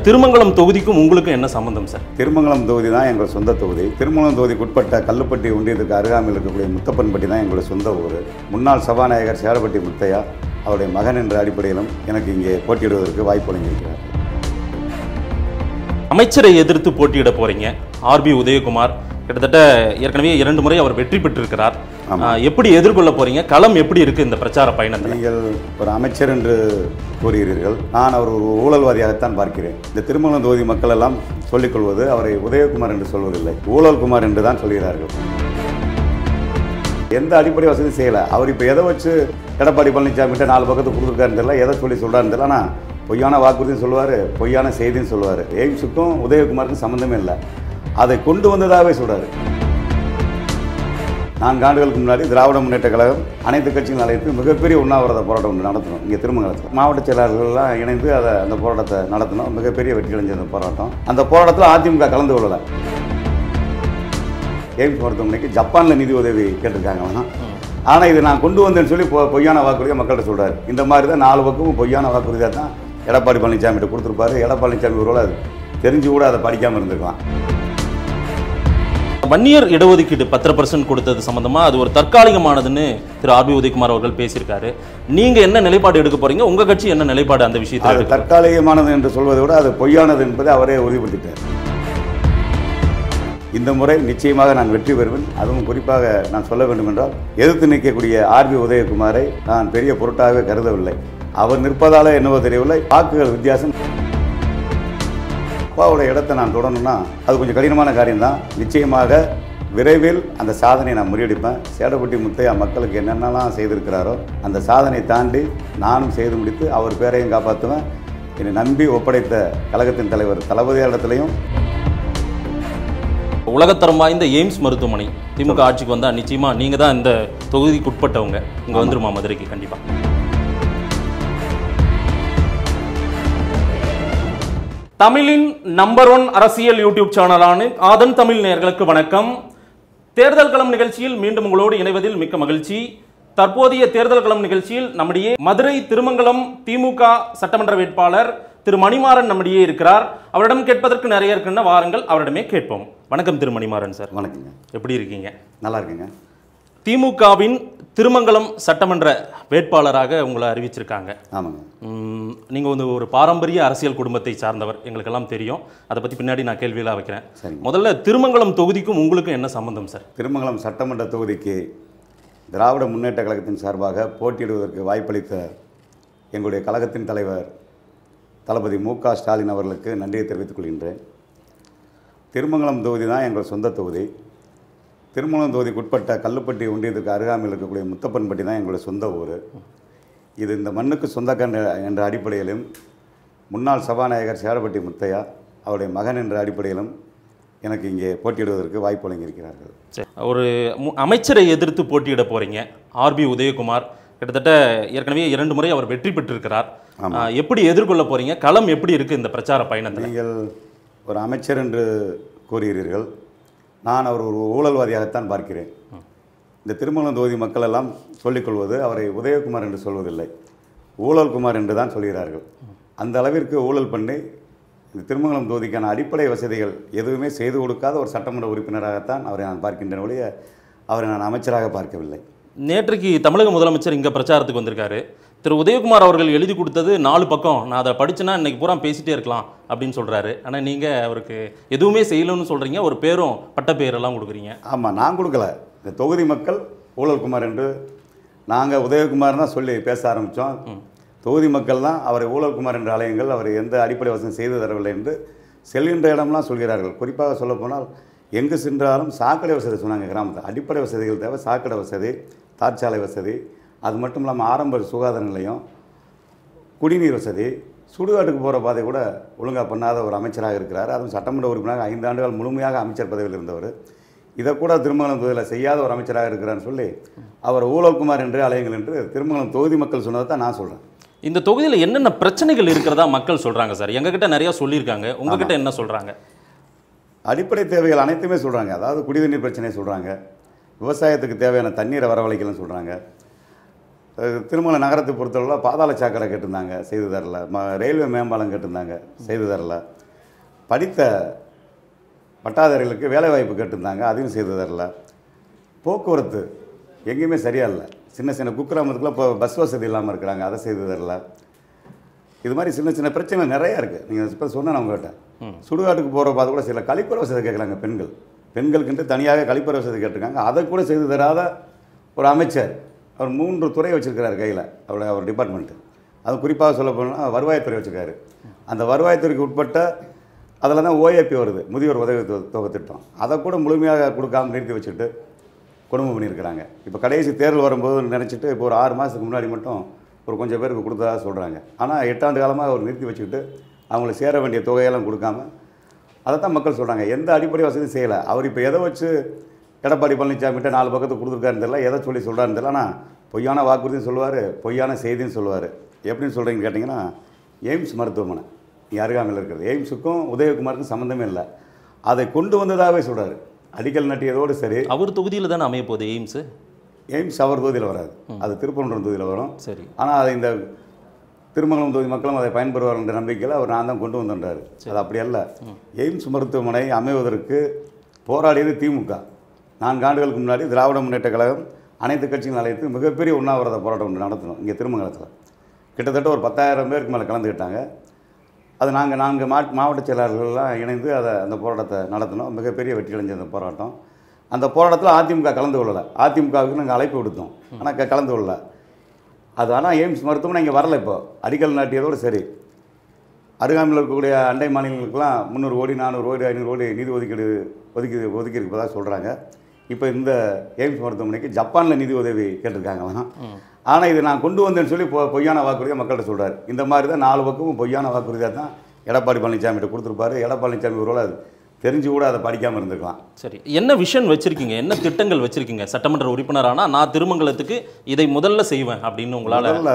திருமங்கலம் தொகுதிக்கும் உங்களுக்கும் என்ன சம்பந்தம் சார் திருமங்கலம் தொகுதி தான் எங்கள் சொந்த தொகுதி திருமங்கலம் தொகுதிக்குட்பட்ட கல்லுப்பட்டி ஒன்றியத்துக்கு அருகாமையில் இருக்கக்கூடிய முத்தப்பன்பட்டி தான் எங்களுடைய சொந்த ஊர் முன்னாள் சபாநாயகர் சேரப்பட்டி முத்தையா அவருடைய மகன் என்ற அடிப்படையிலும் எனக்கு இங்கே போட்டியிடுவதற்கு வாய்ப்பு வழங்கியிருக்கிறார் அமைச்சரை எதிர்த்து போட்டியிட போறீங்க ஆர்பி உதயகுமார் கிட்டத்தட்ட ஏற்கனவே இரண்டு முறை அவர் வெற்றி பெற்றிருக்கிறார் ஆமா. ஆஹ், எப்படி எதிர்கொள்ள போறீங்க களம் எப்படி இருக்கு இந்த பிரச்சார பயணத்தில் நீங்கள் ஒரு அமைச்சர் என்று கூறுகிறீர்கள் நான் அவர் ஒரு ஊழல்வாதியாகத்தான் பார்க்கிறேன் இந்த திருமங்கலம் தொகுதி மக்கள் எல்லாம் சொல்லிக்கொள்வது அவரை உதயகுமார் என்று சொல்வதில்லை ஊழல்குமார் என்று தான் சொல்கிறார்கள் எந்த அடிப்படை வசதி செய்யலை அவர் இப்போ எதை வச்சு எடப்பாடி பழனிசாமிகிட்ட நாலு பக்கத்து கொடுத்துருக்காருன்னு தெரியல எதை சொல்லி சொல்கிறாருன்னு தெரியல ஆனால் பொய்யான வாக்குறுதியும் சொல்லுவார் பொய்யான செய்தியும் சொல்லுவார் எய்ம்ஸுக்கும் உதயகுமாருக்கும் சம்மந்தமே இல்லை அதை கொண்டு வந்ததாகவே சொல்கிறாரு நான்கு ஆண்டுகளுக்கு முன்னாடி திராவிட முன்னேற்ற கழகம் அனைத்து கட்சிகளும் அழைத்து மிகப்பெரிய உண்ணாவிரத போராட்டம் ஒன்று நடத்தணும் இங்கே திருமங்கலத்தில் மாவட்ட செயலாளர்கள்லாம் இணைந்து அதை அந்த போராட்டத்தை நடத்தணும் மிகப்பெரிய வெற்றி அடைஞ்ச அந்த போராட்டம் அந்த போராட்டத்தில் அதிமுக கலந்து கொள்ளலை எய்ம்ஸ் மருத்துவமனைக்கு ஜப்பானில் நிதி உதவி கேட்டிருக்காங்களாம் ஆனால் இது நான் கொண்டு வந்தேன்னு சொல்லி பொ- பொய்யான வாக்குறுதியை மக்கள்கிட்ட சொல்றாரு இந்த மாதிரி தான் நாலு பக்கமும் பொய்யான வாக்குறுதியாக தான் எடப்பாடி பழனிசாமிகிட்ட கொடுத்துருப்பாரு எடப்பாடி பழனிசாமி ஒருவேளை அது தெரிஞ்சு கூட அதை படிக்காமல் இருந்திருக்கலாம் வன்னியர் இடஒதுக்கீடு பத்திர பர்சன்ட் கொடுத்தது சம்பந்தமா அது ஒரு தற்காலிகமானதுன்னு திரு ஆர்பி உதயகுமார் அவர்கள் பேசியிருக்காரு நீங்க என்ன நிலைப்பாடு எடுக்க போறீங்க உங்க கட்சி என்ன நிலைப்பாடு அந்த விஷயத்தில் அது எடுக்க தற்காலிகமானது என்று சொல்வதை விட அது பொய்யானது என்பதை அவரே உறுதிப்படுத்திட்டார் இந்த முறை நிச்சயமாக நான் வெற்றி பெறுவேன் அதுவும் குறிப்பாக நான் சொல்ல வேண்டும் என்றால் எதிர்த்து நிற்கக்கூடிய ஆர்பி உதயகுமாரை நான் பெரிய பொருட்டாகவே கருதவில்லை அவர் நிற்பதால என்னவோ தெரியவில்லை வாக்குகள் வித்தியாசம் அப்பாவுடைய இடத்தை நான் தொடரணும்னா அது கொஞ்சம் கடினமான காரியம்தான் நிச்சயமாக விரைவில் அந்த சாதனையை நான் முறியடிப்பேன் சேடப்பட்டி முத்தையா மக்களுக்கு என்னென்னலாம் செய்திருக்கிறாரோ அந்த சாதனை தாண்டி நானும் செய்து முடித்து அவர் பேரையும் காப்பாற்றுவேன் என்னை நம்பி ஒப்படைத்த கழகத்தின் தலைவர் தளபதி இடத்துலையும் உலகத்தரம் வாய்ந்த எய்ம்ஸ் மருத்துவமனை திமுக ஆட்சிக்கு வந்தா நிச்சயமா நீங்க தான் இந்த தொகுதிக்கு உட்பட்டவங்க இங்க வந்துருமா மதுரைக்கு கண்டிப்பா தமிழின் நம்பர் ஒன் அரசியல் யூடியூப் சேனலான ஆதன் தமிழ் நேயர்களுக்கு வணக்கம் தேர்தல் களம் நிகழ்ச்சியில் மீண்டும் உங்களோடு இணைவதில் மிக்க மகிழ்ச்சி தற்போதைய தேர்தல் களம் நிகழ்ச்சியில் நம்முடைய மதுரை திருமங்கலம் திமுக சட்டமன்ற வேட்பாளர் திரு மணிமாறன் நம்மிடையே இருக்கிறார் அவரிடம் கேட்பதற்கு நிறைய இருக்குன்னா வாருங்கள் அவரிடமே கேட்போம் வணக்கம் திரு மணிமாறன் சார் வணக்கங்க எப்படி இருக்கீங்க நல்லா இருக்குங்க திமுகவின் திருமங்கலம் சட்டமன்ற வேட்பாளராக உங்களை அறிவிச்சிருக்காங்க ஆமாங்க ம், நீங்க வந்து ஒரு பாரம்பரிய அரசியல் குடும்பத்தை சார்ந்தவர் எங்களுக்கெல்லாம் தெரியும் அதை பத்தி பின்னாடி நான் கேள்வியெல்லாம் வைக்கிறேன் சரிங்க முதல்ல திருமங்கலம் தொகுதிக்கும் உங்களுக்கும் என்ன சம்பந்தம் சார் திருமங்கலம் சட்டமன்ற தொகுதிக்கு திராவிட முன்னேற்ற கழகத்தின் சார்பாக போட்டியிடுவதற்கு வாய்ப்பளித்த எங்களுடைய கழகத்தின் தலைவர் தளபதி மு க ஸ்டாலின் அவர்களுக்கு நன்றியை தெரிவித்துக் கொள்கின்றேன் திருமங்கலம் தொகுதி தான் எங்கள் சொந்த தொகுதி திருமங்கலம் தொகுதிக்குட்பட்ட கல்லுப்பட்டி ஒன்றியத்துக்கு அருகாமையில் இருக்கக்கூடிய முத்தப்பன்பட்டி தான் எங்களுடைய சொந்த ஊர் இது இந்த மண்ணுக்கு சொந்தக்கார என்ற அடிப்படையிலும் முன்னாள் சபாநாயகர் சேரப்பட்டி முத்தையா அவருடைய மகன் என்ற அடிப்படையிலும் எனக்கு இங்கே போட்டியிடுவதற்கு வாய்ப்பு வழங்கியிருக்கிறார்கள் சரி ஒரு மு- அமைச்சரை எதிர்த்து போட்டியிட போறீங்க ஆர்பி உதயகுமார் கிட்டத்தட்ட ஏற்கனவே இரண்டு முறை அவர் வெற்றி பெற்றிருக்கிறார் ஆமா. ஆ, எப்படி எதிர்கொள்ள போறீங்க களம் எப்படி இருக்கு இந்த பிரச்சார பயணத்தில் நீங்கள் ஒரு அமைச்சர் என்று கூறுகிறீர்கள் நான் அவர் ஒரு ஊழல்வாதியாகத்தான் பார்க்கிறேன் இந்த திருமணம் தொகுதி மக்கள் எல்லாம் சொல்லிக்கொள்வது அவரை உதயகுமார் என்று சொல்வதில்லை ஊழல்குமார் என்று தான் சொல்கிறார்கள் அந்த அளவிற்கு ஊழல் பண்ணி இந்த திருமங்கலம் தொகுதிக்கான அடிப்படை வசதிகள் எதுவுமே செய்து கொடுக்காத ஒரு சட்டமன்ற உறுப்பினராகத்தான் அவரை நான் பார்க்கின்றேன் ஒழிய அவரை நான் அமைச்சராக பார்க்கவில்லை நேற்றைக்கு தமிழக முதலமைச்சர் இங்கே பிரச்சாரத்துக்கு வந்திருக்காரு திரு உதயகுமார் அவர்கள் எழுதி கொடுத்தது நாலு பக்கம் நான் அதை படிச்சேன்னா இன்னைக்கு பூரா பேசிட்டே இருக்கலாம் அப்படின்னு சொல்றாரு ஆனால் நீங்கள் அவருக்கு எதுவுமே செய்யலன்னு சொல்றீங்க ஒரு பேரும் பட்ட பேரெல்லாம் கொடுக்குறீங்க ஆமாம் நான் கொடுக்கல இந்த தொகுதி மக்கள் ஊழல்குமார் என்று நாங்கள் உதயகுமார் தான் சொல்லி பேச ஆரம்பித்தோம் தொகுதி மக்கள் தான் அவரை ஊழல்குமார் என்று அலையுங்கள் அவர் எந்த அடிப்படை வசதி செய்து தரவில்லை என்று செல்கின்ற இடம்லாம் சொல்கிறார்கள் குறிப்பாக சொல்லப்போனால் எங்கு சென்றாலும் சாக்கடை வசதி சொன்னாங்க கிராமத்தில் அடிப்படை வசதிகள் தேவை சாக்கடை வசதி தார்ச்சாலை வசதி அது மட்டும் இல்லாமல் ஆரம்ப சுகாதார நிலையம் குடிநீர் வசதி சுடுகாட்டுக்கு போகிற பாதை கூட ஒழுங்காக பண்ணாத ஒரு அமைச்சராக இருக்கிறார் அதுவும் சட்டமன்ற உறுப்பினராக ஐந்து ஆண்டுகள் முழுமையாக அமைச்சர் பதவியில் இருந்தவர் இதை கூட திருமங்கலம் தொகுதியில் செய்யாத ஒரு அமைச்சராக இருக்கிறான்னு சொல்லி அவர் ஊழல்குமார் என்று அலையுங்கள் என்று திருமங்கலம் தொகுதி மக்கள் சொன்னதை தான் நான் சொல்கிறேன் இந்த தொகுதியில் என்னென்ன பிரச்சனைகள் இருக்கிறதா மக்கள் சொல்றாங்க சார் எங்ககிட்ட நிறைய சொல்லியிருக்காங்க உங்ககிட்ட என்ன சொல்றாங்க அடிப்படை தேவைகள் அனைத்துமே சொல்கிறாங்க அதாவது குடிநீர் பிரச்சனையை சொல்கிறாங்க விவசாயத்துக்கு தேவையான தண்ணீரை வரவழைக்கலன்னு சொல்கிறாங்க அஹ், திருமலை நகரத்தை பொறுத்தளவில் பாதாள சாக்கடை கேட்டிருந்தாங்க செய்து தரல ம ரயில்வே மேம்பாலம் கேட்டிருந்தாங்க செய்து தரல படித்த பட்டாதாரிகளுக்கு வேலைவாய்ப்பு கேட்டிருந்தாங்க அதையும் செய்து தரல போக்குவரத்து எங்கேயுமே சரியா இல்லை சின்ன சின்ன குக்கிராமத்துக்குலாம் இப்போ பஸ் வசதி இல்லாமல் இருக்கிறாங்க அதை செய்து தரல இது மாதிரி சின்ன சின்ன பிரச்சனை நிறையா இருக்குது நீங்கள் இப்போ சொன்னேன் உங்கள்கிட்ட சுடுகாட்டுக்கு போகிற பார்த்து கூட சில கழிப்பறை வசதி கேட்குறாங்க பெண்கள் பெண்களுக்குன்ட்டு தனியாக கழிப்பறை வசதி கேட்டிருக்காங்க அதை கூட செய்து தராத ஒரு அமைச்சர் அவர் மூன்று துறை வச்சிருக்கிறார் கையில் அவருடைய அவர் டிபார்ட்மெண்ட்டு அது குறிப்பாக சொல்ல போனால் வருவாய்த்துறை வச்சிருக்காரு அந்த வருவாய்த்துறைக்கு உட்பட்ட அதில் தான் ஓஏபி வருது முதியோர் உதவி தொ- தொகை திட்டம் அதை கூட முழுமையாக கொடுக்காம நிறுத்தி வச்சுட்டு குடும்பம் பண்ணியிருக்கிறாங்க இப்போ கடைசி தேர்தல் வரும்போது நினச்சிட்டு இப்போ ஒரு ஆறு மாதத்துக்கு முன்னாடி மட்டும் ஒரு கொஞ்சம் பேருக்கு கொடுத்ததா சொல்கிறாங்க ஆனால் எட்டாண்டு காலமாக அவர் நிறுத்தி வச்சுக்கிட்டு அவங்களுக்கு சேர வேண்டிய தொகையெல்லாம் கொடுக்காம அதை தான் மக்கள் சொல்கிறாங்க எந்த அடிப்படை வசதியும் செய்யலை அவர் இப்போ எதை வச்சு எடப்பாடி பழனிசாமிகிட்ட நாலு பக்கத்து கொடுத்துருக்காருன்னு தெரியல எதை சொல்லி சொல்கிறாருன்னு தெரியல ஆனால் பொய்யான வாக்குறுதியும் சொல்லுவார் பொய்யான செய்தியும் சொல்லுவார் எப்படின்னு சொல்கிறீங்கன்னு கேட்டிங்கன்னா எய்ம்ஸ் மருத்துவமனை இங்கே அருகாமையில் இருக்கிறது எய்ம்ஸுக்கும் உதயகுமாருக்கும் சம்மந்தமே இல்லை அதை கொண்டு வந்ததாகவே சொல்கிறாரு அடிக்கல் நட்டியதோடு சரி அவர் தொகுதியில் தானே அமைய போகுது எய்ம்ஸ் எய்ம்ஸ் அவர் தொகுதியில் வராது அது திருப்பரங்குன்றம் தொகுதியில் வரும் சரி ஆனால் அதை இந்த திருமங்கலம் தொகுதி மக்களும் அதை பயன்பெறுவார் என்ற நம்பிக்கையில் அவர் நான் தான் கொண்டு வந்திருந்தார் அது அப்படி அல்ல எய்ம்ஸ் மருத்துவமனை அமைவதற்கு போராடியது திமுக நான்கு ஆண்டுகளுக்கு முன்னாடி திராவிட முன்னேற்ற கழகம் அனைத்து கட்சிகளும் அழைத்து மிகப்பெரிய உண்ணாவிரத போராட்டம் ஒன்று நடத்தணும் இங்கே திருமங்கலத்தில் கிட்டத்தட்ட ஒரு பத்தாயிரம் பேருக்கு மேலே கலந்துக்கிட்டாங்க அது நாங்கள் நான்கு மா மாவட்ட செயலாளர்கள்லாம் இணைந்து அதை அந்த போராட்டத்தை நடத்தினோம் மிகப்பெரிய வெற்றி அடைஞ்ச அந்த போராட்டம் அந்த போராட்டத்தில் அதிமுக கலந்து கொள்ளலை அதிமுகவுக்கு நாங்கள் அழைப்பு விடுத்தோம் ஆனால் க- கலந்து கொள்ளல அது ஆனால் எய்ம்ஸ் மருத்துவமனை இங்கே வரல இப்போ அடிக்கல் நாட்டியதோடு சரி அருகாமையில் இருக்கக்கூடிய அண்டை மாநிலங்களுக்கெல்லாம் முந்நூறு கோடி நானூறு கோடி ஐநூறு கோடி நிதி ஒதுக்கீடு ஒதுக்கி ஒதுக்கி இருப்பதாக சொல்கிறாங்க இப்போ இந்த எய்ம்ஸ் மருத்துவமனைக்கு ஜப்பானில் நிதி உதவி கேட்டிருக்காங்களாம் ஆனால் இது நான் கொண்டு வந்தேன்னு சொல்லி பொ பொய்யான வாக்குறுதியை மக்கள்கிட்ட சொல்கிறார் இந்த மாதிரி தான் நாலு பக்கமும் பொய்யான வாக்குறுதியாக தான் எடப்பாடி பழனிசாமிகிட்ட கொடுத்துருப்பாரு எடப்பாடி பழனிசாமி ஒருவேளை அது தெரிஞ்சு கூட அதை படிக்காமல் இருந்திருக்கலாம் சரி என்ன விஷன் வச்சிருக்கீங்க என்ன திட்டங்கள் வச்சிருக்கீங்க சட்டமன்ற உறுப்பினரானா நான் திருமங்கலத்துக்கு இதை முதல்ல செய்வேன் அப்படின்னு உங்களால முதல்ல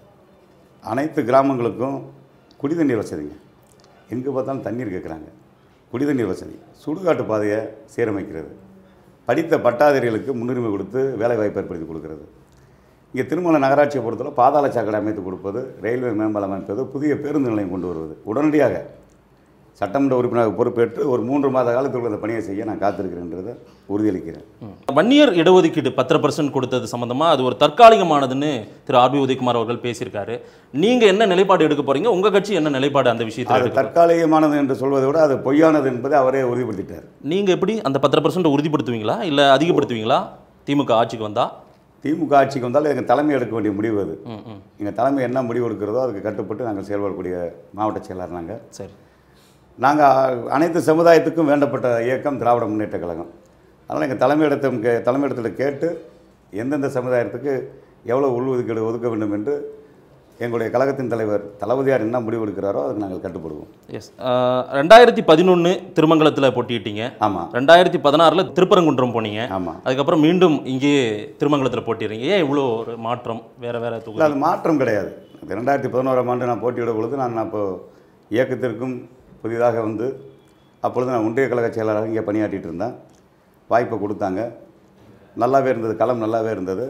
அனைத்து கிராமங்களுக்கும் குடிதண்ணீர் வசதிங்க எங்கே பார்த்தாலும் தண்ணீர் கேட்குறாங்க குடிதண்ணீர் வசதி சுடுகாட்டு பாதையை சீரமைக்கிறது படித்த பட்டாதாரிகளுக்கு முன்னுரிமை கொடுத்து வேலை வாய்ப்பு ஏற்படுத்தி கொடுக்கிறது இங்கே திருமலை நகராட்சியை பொறுத்தவரை பாதாள சாக்கடை அமைத்து கொடுப்பது ரயில்வே மேம்பாலம் அமைப்பது புதிய பேருந்து நிலையம் கொண்டு வருவது உடனடியாக சட்டமன்ற உறுப்பினராக பொறுப்பேற்று ஒரு மூன்று மாத காலத்துக்குள்ள இந்த பணியை செய்ய நான் காத்திருக்கிறேன்றதை உறுதியளிக்கிறேன் வன்னியர் இடஒதுக்கீடு பத்தரை பர்சன்ட் கொடுத்தது சம்பந்தமா அது ஒரு தற்காலிகமானதுன்னு திரு ஆர்பி உதயகுமார் அவர்கள் பேசியிருக்காரு நீங்க என்ன நிலைப்பாடு எடுக்க போறீங்க உங்க கட்சி என்ன நிலைப்பாடு அந்த விஷயத்தில் அது எடுக்க தற்காலிகமானது என்று சொல்வதை விட அது பொய்யானது என்பதை அவரே உறுதிப்படுத்திட்டார் நீங்க எப்படி அந்த பத்தரை பர்சன்ட் உறுதிப்படுத்துவீங்களா இல்ல அதிகப்படுத்துவீங்களா திமுக ஆட்சிக்கு வந்தா திமுக ஆட்சிக்கு வந்தால் எங்கள் தலைமை எடுக்க வேண்டிய முடிவு அது ம் ம் எங்கள் தலைமை என்ன முடிவு எடுக்கிறதோ அதுக்கு கட்டுப்பட்டு நாங்கள் செயல்படக்கூடிய மாவட்ட செயலாளர் நாங்கள் சரி நாங்கள் அனைத்து சமுதாயத்துக்கும் வேண்டப்பட்ட இயக்கம் திராவிட முன்னேற்ற கழகம் அதனால் எங்கள் தலைமையிடத்தை கே தலைமையிடத்தில் கேட்டு எந்தெந்த சமுதாயத்துக்கு எவ்வளோ உள்ஒதுக்கீடு ஒதுக்க வேண்டும் என்று எங்களுடைய கழகத்தின் தலைவர் தளபதியார் என்ன முடிவு எடுக்கிறாரோ அதுக்கு நாங்கள் கட்டுப்படுவோம் எஸ் ரெண்டாயிரத்தி பதினொன்று திருமங்கலத்தில் போட்டியிட்டீங்க ஆமாம் ரெண்டாயிரத்தி பதினாறில் திருப்பரங்குன்றம் போனீங்க ஆமாம் அதுக்கப்புறம் மீண்டும் இங்கேயே திருமங்கலத்தில் போட்டிடுறீங்க ஏன் இவ்வளோ ஒரு மாற்றம் வேற வேற இல்லை தொகுதி அது மாற்றம் கிடையாது இந்த ரெண்டாயிரத்தி பதினோராம் ஆண்டு நான் போட்டியிட பொழுது நான் அப்போ இயக்கத்திற்கும் புதிதாக வந்து அப்பொழுது நான் ஒன்றிய கழக செயலாளராக இங்கே பணியாற்றிட்டு இருந்தேன் வாய்ப்பை கொடுத்தாங்க நல்லாவே இருந்தது களம் நல்லாவே இருந்தது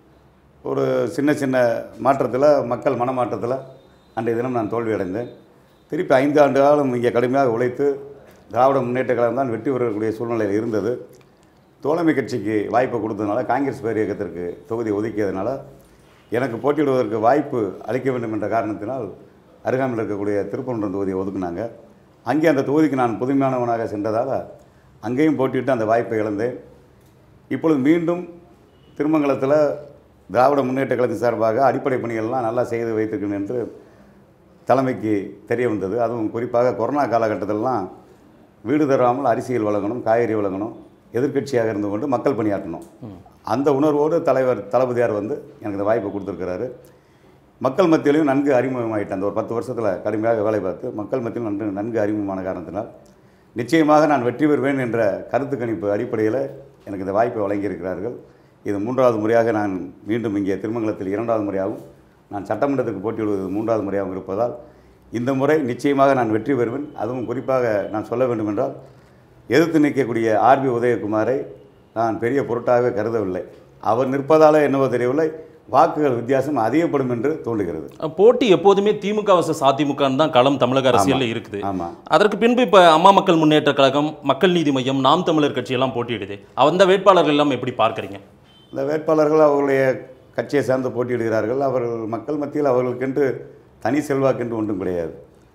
ஒரு சின்ன சின்ன மாற்றத்தில் மக்கள் மனமாற்றத்தில் அன்றைய தினம் நான் தோல்வி அடைந்தேன் திருப்பி ஐந்து ஆண்டு காலம் இங்கே கடுமையாக உழைத்து திராவிட முன்னேற்ற கழகம் தான் வெற்றி பெறக்கூடிய சூழ்நிலையில் இருந்தது தோழமை கட்சிக்கு வாய்ப்பை கொடுத்ததுனால காங்கிரஸ் பேர் இயக்கத்திற்கு தொகுதி ஒதுக்கியதுனால எனக்கு போட்டியிடுவதற்கு வாய்ப்பு அளிக்க வேண்டும் என்ற காரணத்தினால் அருகாமையில் இருக்கக்கூடிய திருப்பரங்குன்றம் தொகுதியை ஒதுக்குனாங்க அங்கே அந்த தொகுதிக்கு நான் புதுமையானவனாக சென்றதால் அங்கேயும் போட்டியிட்டு அந்த வாய்ப்பை இழந்தேன் இப்பொழுது மீண்டும் திருமங்கலத்தில் திராவிட முன்னேற்ற கழகத்தின் சார்பாக அடிப்படை பணிகள்லாம் நல்லா செய்து வைத்திருக்கேன் என்று தலைமைக்கு தெரிய வந்தது அதுவும் குறிப்பாக கொரோனா காலகட்டத்திலலாம் வீடு தராமல் அரிசிகள் வழங்கணும் காய்கறி வழங்கணும் எதிர்க்கட்சியாக இருந்து கொண்டு மக்கள் பணியாற்றணும் அந்த உணர்வோடு தலைவர் தளபதியார் வந்து எனக்கு இந்த வாய்ப்பை கொடுத்துருக்கிறாரு மக்கள் மத்தியிலையும் நன்கு அறிமுகமாயிட்டேன் அந்த ஒரு பத்து வருஷத்தில் கடுமையாக வேலை பார்த்து மக்கள் மத்தியில் நன்கு நன்கு அறிமுகமான காரணத்தினால் நிச்சயமாக நான் வெற்றி பெறுவேன் என்ற கருத்து கணிப்பு அடிப்படையில் எனக்கு இந்த வாய்ப்பை வழங்கியிருக்கிறார்கள் இது மூன்றாவது முறையாக நான் மீண்டும் இங்கே திருமங்கலத்தில் இரண்டாவது முறையாகவும் நான் சட்டமன்றத்துக்கு போட்டியிடுவது மூன்றாவது முறையாகவும் இருப்பதால் இந்த முறை நிச்சயமாக நான் வெற்றி பெறுவேன் அதுவும் குறிப்பாக நான் சொல்ல வேண்டுமென்றால் எதிர்த்து நிற்கக்கூடிய ஆர்பி உதயகுமாரை நான் பெரிய பொருட்டாகவே கருதவில்லை அவர் நிற்பதாலே என்னவோ தெரியவில்லை வாக்குகள் வித்தியாசம் அதிகப்படும் என்று தோன்றுகிறது போட்டி எப்போதுமே திமுக வர்சஸ் அதிமுகன்னு தான் களம் தமிழக அரசியல்ல இருக்குது ஆமாம் அதற்கு பின்பு இப்ப அம்மா மக்கள் முன்னேற்ற கழகம் மக்கள் நீதி மையம் நாம் தமிழர் கட்சி எல்லாம் போட்டியிடுது அந்த வேட்பாளர்கள் எல்லாம் எப்படி பார்க்கறீங்க இந்த வேட்பாளர்கள் அவர்களுடைய கட்சியை சார்ந்து போட்டியிடுகிறார்கள் அவர்கள் மக்கள் மத்தியில் அவர்களுக்கென்று தனி செல்வாக்கென்று ஒன்றும் கிடையாது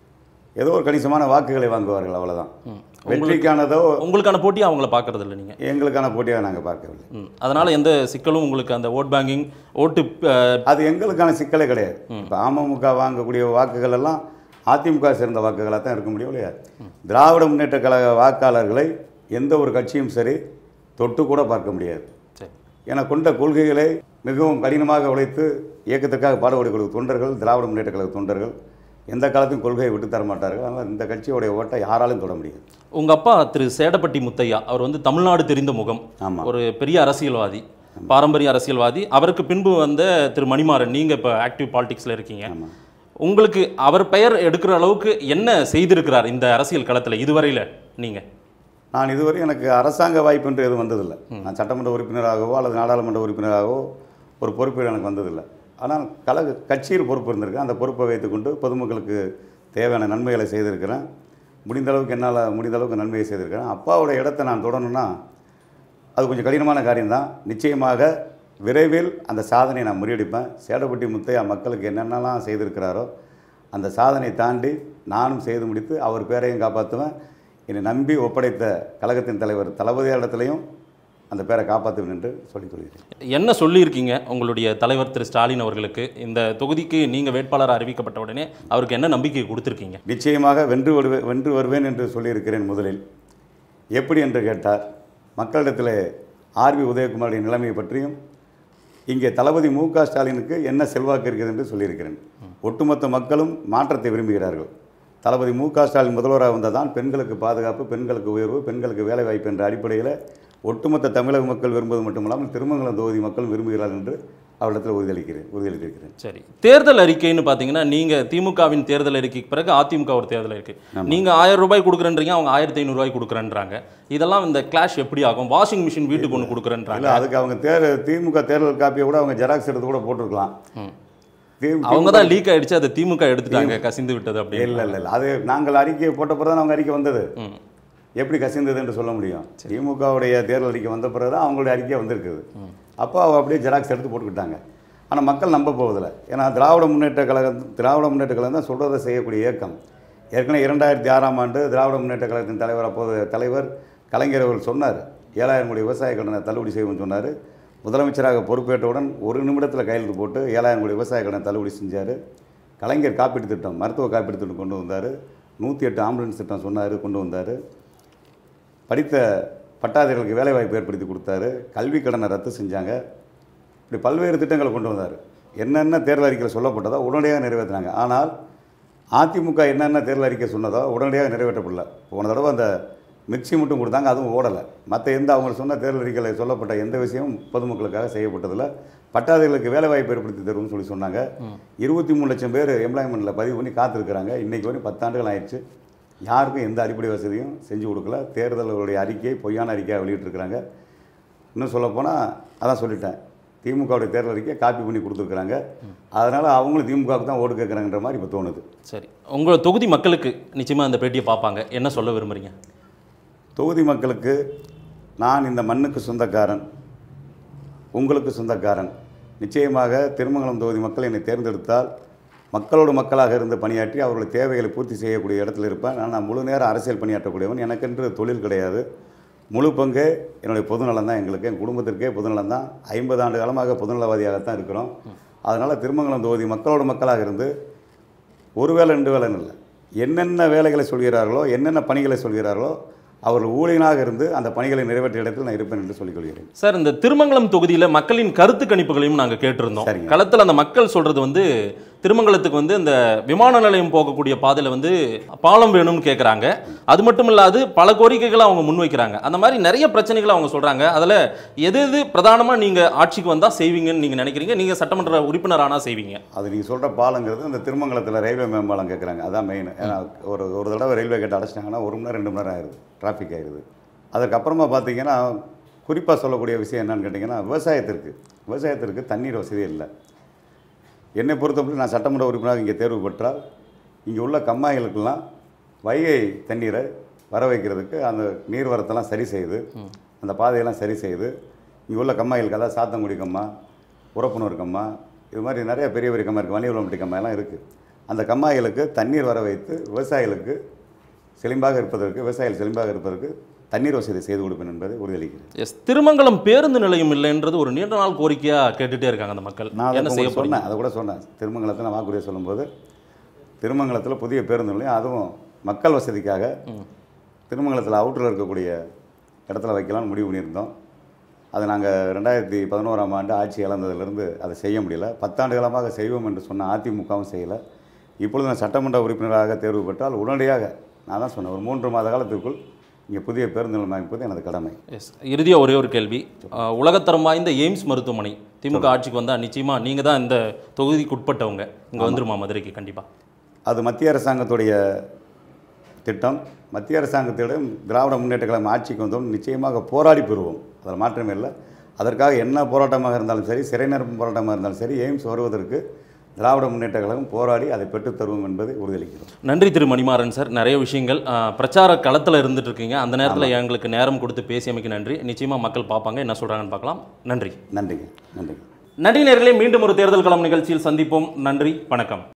ஏதோ ஒரு கணிசமான வாக்குகளை வாங்குவார்கள் அவ்வளவுதான் வெற்றிக்கானதோ உங்களுக்கான போட்டி அவங்கள பார்க்கறது இல்லை நீங்க எங்களுக்கான போட்டியாக நாங்கள் பார்க்கவில்லை ம். அதனால எந்த சிக்கலும் உங்களுக்கு அந்த ஓட் பேங்கிங் ஓட்டு அஹ், அது எங்களுக்கான சிக்கலே கிடையாது இப்போ அமமுக வாங்கக்கூடிய வாக்குகள் எல்லாம் அதிமுக சேர்ந்த வாக்குகளாக தான் இருக்க முடியும் இல்லையா திராவிட முன்னேற்ற கழக வாக்காளர்களை எந்த ஒரு கட்சியும் சரி தொட்டு கூட பார்க்க முடியாது சரி என கொண்ட கொள்கைகளை மிகவும் கடினமாக உழைத்து இயக்கத்திற்காக பாடுபடக்கூடிய தொண்டர்கள் திராவிட முன்னேற்ற கழக தொண்டர்கள் எந்த காலத்தையும் கொள்கையை விட்டு தர மாட்டார்கள் அதனால் இந்த கட்சியோடைய ஓட்டை யாராலும் தொட முடியாது உங்க அப்பா திரு சேடப்பட்டி முத்தையா அவர் வந்து தமிழ்நாடு தெரிந்த முகம் ஆமாம் ஒரு பெரிய அரசியல்வாதி பாரம்பரிய அரசியல்வாதி அவருக்கு பின்பு வந்த திரு மணிமாறன் நீங்க இப்ப ஆக்டிவ் பாலிடிக்ஸ்ல இருக்கீங்க ஆமாம் உங்களுக்கு அவர் பெயர் எடுக்கிற அளவுக்கு என்ன செய்திருக்கிறார் இந்த அரசியல் களத்துல இதுவரையில நீங்க நான் இதுவரை எனக்கு அரசாங்க வாய்ப்பு என்று எதுவும் வந்ததில்லை நான் சட்டமன்ற உறுப்பினராகவோ அல்லது நாடாளுமன்ற உறுப்பினராகவோ ஒரு பொறுப்பு எனக்கு வந்ததில்லை ஆனால் கழக கட்சியில் பொறுப்பு இருந்திருக்கேன் அந்த பொறுப்பை வைத்துக்கொண்டு பொதுமக்களுக்கு தேவையான நன்மைகளை செய்திருக்கிறேன் முடிந்த அளவுக்கு என்னால் முடிந்த அளவுக்கு நன்மையை செய்திருக்கிறேன் அப்பாவோட இடத்தை நான் தொடரணும்னா அது கொஞ்சம் கடினமான காரியம்தான் நிச்சயமாக விரைவில் அந்த சாதனையை நான் முறியடிப்பேன் சேடப்பட்டி முத்தையா மக்களுக்கு என்னென்னலாம் செய்திருக்கிறாரோ அந்த சாதனை தாண்டி நானும் செய்து முடித்து அவர் பேரையும் காப்பாற்றுவேன் என்னை நம்பி ஒப்படைத்த கழகத்தின் தலைவர் தளபதியார் இடத்துலையும் அந்த பேரை காப்பாற்றுவேன் என்று சொல்லிக் கொள்கிறேன் என்ன சொல்லியிருக்கீங்க உங்களுடைய தலைவர் திரு ஸ்டாலின் அவர்களுக்கு இந்த தொகுதிக்கு நீங்க வேட்பாளர் அறிவிக்கப்பட்ட உடனே அவருக்கு என்ன நம்பிக்கை கொடுத்துருக்கீங்க நிச்சயமாக வென்று வருவேன் வென்று வருவேன் என்று சொல்லியிருக்கிறேன் முதலில் எப்படி என்று கேட்டார் மக்களிடத்தில் ஆர்பி உதயகுமாருடைய நிலைமை பற்றியும் இங்கே தளபதி மு க ஸ்டாலினுக்கு என்ன செல்வாக்கு இருக்கிறது என்று சொல்லியிருக்கிறேன் ஒட்டுமொத்த மக்களும் மாற்றத்தை விரும்புகிறார்கள் தளபதி மு க ஸ்டாலின் முதல்வராக வந்தால் தான் பெண்களுக்கு பாதுகாப்பு பெண்களுக்கு உயர்வு பெண்களுக்கு வேலைவாய்ப்பு என்ற அடிப்படையில் ஒட்டுமொத்த தமிழக மக்கள் விரும்புவது மட்டுமல்லாமல் திருமங்கலம் தொகுதி மக்கள் விரும்புகிறார்கள் என்று அவரிடத்தில் உறுதியளிக்கிறேன் உறுதியளித்திருக்கிறேன் சரி தேர்தல் அறிக்கைன்னு பார்த்தீங்கன்னா நீங்க திமுகவின் தேர்தல் அறிக்கைக்கு பிறகு அதிமுக ஒரு தேர்தல் அறிக்கை நீங்க ஆயிரம் ரூபாய் கொடுக்குறேன்றீங்க அவங்க ஆயிரத்தி ஐநூறு ரூபாய் கொடுக்குறேன்றாங்க இதெல்லாம் இந்த கிளாஷ் எப்படி ஆகும் வாஷிங் மிஷின் வீட்டுக்கு ஒன்று கொடுக்குறேன்றாங்க இல்லை அதுக்கு அவங்க தேர் திமுக தேர்தல் காப்பியை கூட அவங்க ஜெராக்ஸ் எடுத்து கூட போட்டிருக்கலாம் தி- அவங்க தான் லீக் ஆயிடுச்சு அதை திமுக எடுத்துட்டாங்க கசிந்து விட்டது அப்படின்னு இல்லை இல்லை இல்லை அது நாங்கள் அறிக்கை போட்ட பிறகு தான் அவங்க அறிக்கை வந்தது ம். எப்படி கசிந்தது என்று சொல்ல முடியும் திமுகவுடைய தேர்தல் அறிக்கை வந்த பிறகு தான் அவங்களுடைய அறிக்கை வந்திருக்குது அப்போ அவ அப்படியே ஜெராக்ஸ் எடுத்து போட்டுக்கிட்டாங்க ஆனால் மக்கள் நம்ப போவதில்லை ஏன்னா திராவிட முன்னேற்ற கழகம் திராவிட முன்னேற்ற கழகம் தான் சொல்கிறதை செய்யக்கூடிய இயக்கம் ஏற்கனவே இரண்டாயிரத்தி ஆறாம் ஆண்டு திராவிட முன்னேற்ற கழகத்தின் தலைவர் அப்போது தலைவர் கலைஞர் அவர்கள் சொன்னார் ஏழாயிரம் கோடி விவசாய கடனை தள்ளுபடி செய்வோம்னு சொன்னார் முதலமைச்சராக பொறுப்பேற்றவுடன் ஒரு நிமிடத்தில் கையெழுத்து போட்டு ஏழாயிரம் கோடி விவசாய கடனை தள்ளுபடி செஞ்சார் கலைஞர் காப்பீட்டு திட்டம் மருத்துவ காப்பீட்டு திட்டம் கொண்டு வந்தார் நூற்றி எட்டு ஆம்புலன்ஸ் திட்டம் சொன்னார் கொண்டு வந்தார் படித்த பட்டாதாரிகளுக்கு வேலைவாய்ப்பு ஏற்படுத்தி கொடுத்தாரு கல்வி கடனை ரத்து செஞ்சாங்க இப்படி பல்வேறு திட்டங்களை கொண்டு வந்தார் என்னென்ன தேர்தல் அறிக்கையில் சொல்லப்பட்டதோ உடனடியாக நிறைவேற்றினாங்க ஆனால் அதிமுக என்னென்ன தேர்தல் அறிக்கை சொன்னதோ உடனடியாக நிறைவேற்றப்படல போன தடவை அந்த மிக்சி மட்டும் கொடுத்தாங்க அதுவும் ஓடலை மற்ற எந்த அவங்க சொன்ன தேர்தல் அறிக்கையில் சொல்லப்பட்ட எந்த விஷயமும் பொதுமக்களுக்காக செய்யப்பட்டதில்ல பட்டாதாரிகளுக்கு வேலைவாய்ப்பு ஏற்படுத்தி தருவோம்னு சொல்லி சொன்னாங்க இருபத்தி மூணு லட்சம் பேர் எம்ப்ளாய்மெண்ட்டில் பதிவு பண்ணி காத்திருக்கிறாங்க இன்றைக்கி வரையும் பத்தாண்டுகள் ஆயிடுச்சு யாருக்கும் எந்த அடிப்படை வசதியும் செஞ்சு கொடுக்கல தேர்தலுடைய அறிக்கை பொய்யான அறிக்கையாக வெளியிட்டிருக்கிறாங்க இன்னும் சொல்லப்போனால் அதான் சொல்லிட்டேன் திமுகவுடைய தேர்தல் அறிக்கையை காப்பி பண்ணி கொடுத்துருக்குறாங்க அதனால் அவங்களும் திமுகவுக்கு தான் ஓட்டு கேட்குறாங்கன்ற மாதிரி இப்போ தோணுது சரி உங்களோட தொகுதி மக்களுக்கு நிச்சயமா அந்த பேட்டியை பார்ப்பாங்க என்ன சொல்ல விரும்புறீங்க தொகுதி மக்களுக்கு நான் இந்த மண்ணுக்கு சொந்தக்காரன் உங்களுக்கு சொந்தக்காரன் நிச்சயமாக திருமங்கலம் தொகுதி மக்கள் என்னை தேர்ந்தெடுத்தால் மக்களோடு மக்களாக இருந்து பணியாற்றி அவர்களுடைய தேவைகளை பூர்த்தி செய்யக்கூடிய இடத்துல இருப்பேன் நான் நான் முழு நேரம் அரசியல் பணியாற்றக்கூடியவன் எனக்கென்று தொழில் கிடையாது முழு பங்கு என்னுடைய பொதுநலம் தான் எங்களுக்கு என் குடும்பத்திற்கே பொதுநலம் தான் ஐம்பது ஆண்டு காலமாக பொதுநலவாதியாகத்தான் இருக்கிறோம் அதனால் திருமங்கலம் தொகுதி மக்களோடு மக்களாக இருந்து ஒரு வேலை ரெண்டு வேலைன்னு இல்லை என்னென்ன வேலைகளை சொல்கிறார்களோ என்னென்ன பணிகளை சொல்கிறார்களோ அவர்கள் ஊழியனாக இருந்து அந்த பணிகளை நிறைவேற்றிய இடத்தில் நான் இருப்பேன் என்று சொல்லிக் கொள்கிறேன் சார் இந்த திருமங்கலம் தொகுதியில மக்களின் கருத்து கணிப்புகளையும் நாங்க கேட்டிருந்தோம் சரிங்க. களத்துல அந்த மக்கள் சொல்றது வந்து திருமங்கலத்துக்கு வந்து இந்த விமான நிலையம் போகக்கூடிய பாதையில வந்து பாலம் வேணும்னு கேட்குறாங்க அது மட்டும் இல்லாது பல கோரிக்கைகளை அவங்க முன்வைக்கிறாங்க அந்த மாதிரி நிறைய பிரச்சனைகளை அவங்க சொல்றாங்க அதுல எது எது பிரதானமா நீங்க ஆட்சிக்கு வந்தா செய்வீங்கன்னு நீங்க நினைக்கிறீங்க நீங்க சட்டமன்ற உறுப்பினர் ஆனா செய்வீங்க அது நீங்கள் சொல்கிற பாலங்கிறது இந்த திருமங்கலத்தில் ரயில்வே மேம்பாலம் கேட்குறாங்க அதான் மெயின் ஏன்னா ஒரு ஒரு தடவை ரயில்வே கேட் அடைச்சிட்டாங்கன்னா ஒரு மணி நேரம் ரெண்டு மணி நேரம் ஆயிடுது டிராஃபிக் ஆயிடுது அதுக்கப்புறமா பார்த்தீங்கன்னா குறிப்பாக சொல்லக்கூடிய விஷயம் என்னன்னு கேட்டிங்கன்னா விவசாயத்திற்கு விவசாயத்திற்கு தண்ணீர் வசதி இல்லை என்னை பொறுத்தவரை நான் சட்டமன்ற உறுப்பினராக இங்கே தேர்வு பெற்றால் இங்கே உள்ள கம்மாய்களுக்கெல்லாம் வைகை தண்ணீரை வர வைக்கிறதுக்கு அந்த நீர்வரத்தெல்லாம் சரி செய்து அந்த பாதையெல்லாம் சரி செய்து இங்கே உள்ள கம்மாய்களுக்கு அதாவது சாத்தங்குடி கம்மா உரப்புனூர் கம்மா இது மாதிரி நிறைய பெரிய பெரிய கம்மா இருக்குது வலியுலம்பட்டி கம்மாயெல்லாம் இருக்குது அந்த கம்மாய்களுக்கு தண்ணீர் வர வைத்து விவசாயிகளுக்கு செழிம்பாக இருப்பதற்கு விவசாயிகள் செழிம்பாக இருப்பதற்கு தண்ணீர் வசதி செய்து கொடுப்பேன் என்பதை உறுதியளிக்கிறேன் எஸ் திருமங்கலம் பேருந்து நிலையம் இல்லைன்றது ஒரு நீண்ட நாள் கோரிக்கையாக கேட்டுட்டே இருக்காங்க அந்த மக்கள் நான் அதை என்ன உங்களுக்கு செய்ய போறீங்க சொன்னேன் அதை கூட சொன்னேன் திருமங்கலத்தில் நான் வாக்குறுதியை சொல்லும்போது திருமங்கலத்தில் புதிய பேருந்து நிலையம் அதுவும் மக்கள் வசதிக்காக திருமங்கலத்தில் அவுட்டரில் இருக்கக்கூடிய இடத்துல வைக்கலாம்னு முடிவு பண்ணியிருந்தோம் அது நாங்கள் ரெண்டாயிரத்தி பதினோராம் ஆண்டு ஆட்சி இழந்ததிலிருந்து அதை செய்ய முடியல பத்தாண்டு காலமாக செய்வோம் என்று சொன்ன அதிமுகவும் செய்யலை இப்பொழுது நான் சட்டமன்ற உறுப்பினராக தேர்வு பெற்றால் உடனடியாக நான் தான் சொன்னேன் ஒரு மூன்று மாத காலத்திற்குள் இங்கே புதிய பேருந்து நிலையம் அமைப்பது எனது கடமை எஸ் இறுதியாக ஒரே ஒரு கேள்வி அஹ், உலகத்தரம் வாய்ந்த எய்ம்ஸ் மருத்துவமனை திமுக ஆட்சிக்கு வந்தால் நிச்சயமாக நீங்கள் தான் இந்த தொகுதிக்கு உட்பட்டவங்க இங்கே வந்துருமா மதுரைக்கு கண்டிப்பாக அது மத்திய அரசாங்கத்துடைய திட்டம் மத்திய அரசாங்கத்திடம் திராவிட முன்னேற்ற கழகம் ஆட்சிக்கு வந்தோம் நிச்சயமாக போராடி பெறுவோம் அதில் மாற்றமே இல்லை அதற்காக என்ன போராட்டமாக இருந்தாலும் சரி சிறை நிரப்பும் போராட்டமாக இருந்தாலும் சரி எய்ம்ஸ் வருவதற்கு திராவிட முன்னேற்ற கழகம் போராடி அதை பெற்றுத் தருவோம் என்பதை உறுதியளிக்கிறோம் நன்றி திரு மணிமாறன் சார் நிறைய விஷயங்கள் அஹ், பிரச்சார களத்தில் இருந்துட்டு இருக்கீங்க அந்த நேரத்தில் எங்களுக்கு நேரம் கொடுத்து பேசியமைக்கு நன்றி நிச்சயமாக மக்கள் பார்ப்பாங்க என்ன சொல்கிறாங்கன்னு பார்க்கலாம் நன்றி நன்றிங்க நன்றிங்க நன்றி நேர்களே மீண்டும் ஒரு தேர்தல் களம் நிகழ்ச்சியில் சந்திப்போம் நன்றி வணக்கம்